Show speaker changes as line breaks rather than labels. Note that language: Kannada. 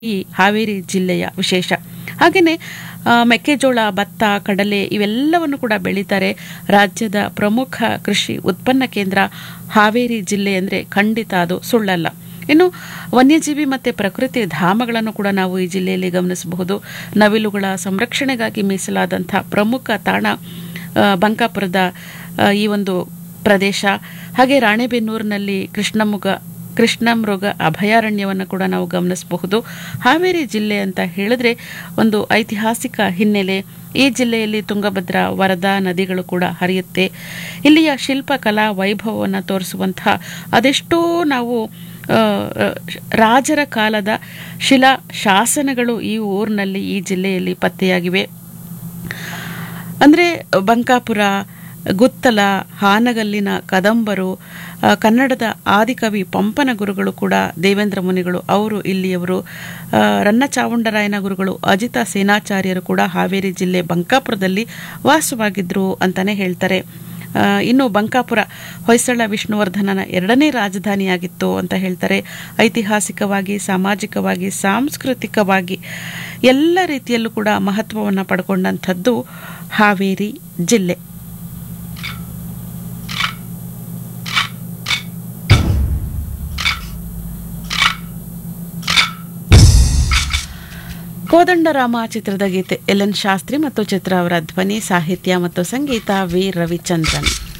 ಈ ಹಾವೇರಿ ಜಿಲ್ಲೆಯ ವಿಶೇಷ ಹಾಗೆಯೇ ಮೆಕ್ಕೆಜೋಳ ಭತ್ತ ಕಡಲೆ ಇವೆಲ್ಲವನ್ನು ಕೂಡ ಬೆಳೀತಾರೆ ರಾಜ್ಯದ ಪ್ರಮುಖ ಕೃಷಿ ಉತ್ಪನ್ನ ಕೇಂದ್ರ ಹಾವೇರಿ ಜಿಲ್ಲೆ ಅಂದರೆ ಖಂಡಿತ ಅದು ಸುಳ್ಳಲ್ಲ ಇನ್ನು ವನ್ಯಜೀವಿ ಮತ್ತು ಪ್ರಕೃತಿ ಧಾಮಗಳನ್ನು ಕೂಡ ನಾವು ಈ ಜಿಲ್ಲೆಯಲ್ಲಿ ಗಮನಿಸಬಹುದು ನವಿಲುಗಳ ಸಂರಕ್ಷಣೆಗಾಗಿ ಮೀಸಲಾದಂಥ ಪ್ರಮುಖ ತಾಣ ಆ, ಬಂಕಾಪುರದ ಆ, ಈ ಒಂದು ಪ್ರದೇಶ ಹಾಗೆ ರಾಣೆಬೆನ್ನೂರಿನಲ್ಲಿ ಕೃಷ್ಣಮುಗ ಕೃಷ್ಣಮೃಗ ಅಭಯಾರಣ್ಯವನ್ನು ಕೂಡ ನಾವು ಗಮನಿಸಬಹುದು ಹಾವೇರಿ ಜಿಲ್ಲೆ ಅಂತ ಹೇಳಿದ್ರೆ ಒಂದು ಐತಿಹಾಸಿಕ ಹಿನ್ನೆಲೆ ಈ ಜಿಲ್ಲೆಯಲ್ಲಿ ತುಂಗಭದ್ರಾ ವರದಾ ನದಿಗಳು ಕೂಡ ಹರಿಯುತ್ತೆ ಇಲ್ಲಿಯ ಶಿಲ್ಪಕಲಾ ವೈಭವವನ್ನು ತೋರಿಸುವಂತಹ ಅದೆಷ್ಟೋ ನಾವು ಆ, ಆ, ರಾಜರ ಕಾಲದ ಶಿಲಾ ಶಾಸನಗಳು ಈ ಊರಿನಲ್ಲಿ ಈ ಜಿಲ್ಲೆಯಲ್ಲಿ ಪತ್ತೆಯಾಗಿವೆ ಅಂದರೆ ಬಂಕಾಪುರ ಗುತ್ತಲ ಹಾನಗಲ್ಲಿನ ಕದಂಬರು ಆ, ಕನ್ನಡದ ಆದಿಕವಿ ಪಂಪನ ಗುರುಗಳು ಕೂಡ ದೇವೇಂದ್ರ ಮುನಿಗಳು ಅವರು ಇಲ್ಲಿಯವರು ಆ, ರನ್ನಚಾವುಂಡರಾಯನ ಗುರುಗಳು ಅಜಿತ ಸೇನಾಚಾರ್ಯರು ಕೂಡ ಹಾವೇರಿ ಜಿಲ್ಲೆ ಬಂಕಾಪುರದಲ್ಲಿ ವಾಸವಾಗಿದ್ರು ಅಂತಾನೆ ಹೇಳ್ತಾರೆ ಆ, ಇನ್ನು ಬಂಕಾಪುರ ಹೊಯ್ಸಳ ವಿಷ್ಣುವರ್ಧನನ ಎರಡನೇ ರಾಜಧಾನಿಯಾಗಿತ್ತು ಅಂತ ಹೇಳ್ತಾರೆ ಐತಿಹಾಸಿಕವಾಗಿ ಸಾಮಾಜಿಕವಾಗಿ ಸಾಂಸ್ಕೃತಿಕವಾಗಿ ಎಲ್ಲ ರೀತಿಯಲ್ಲೂ ಕೂಡ ಮಹತ್ವವನ್ನು ಪಡ್ಕೊಂಡಂಥದ್ದು ಹಾವೇರಿ ಜಿಲ್ಲೆ ಕೋದಂಡರಾಮ ಚಿತ್ರದ ಗೀತೆ ಎಲ್ ಎನ್ ಶಾಸ್ತ್ರಿ ಮತ್ತು ಚಿತ್ರ ಅವರ ಧ್ವನಿ ಸಾಹಿತ್ಯ ಮತ್ತು ಸಂಗೀತ ವಿ ರವಿಚಂದ್ರನ್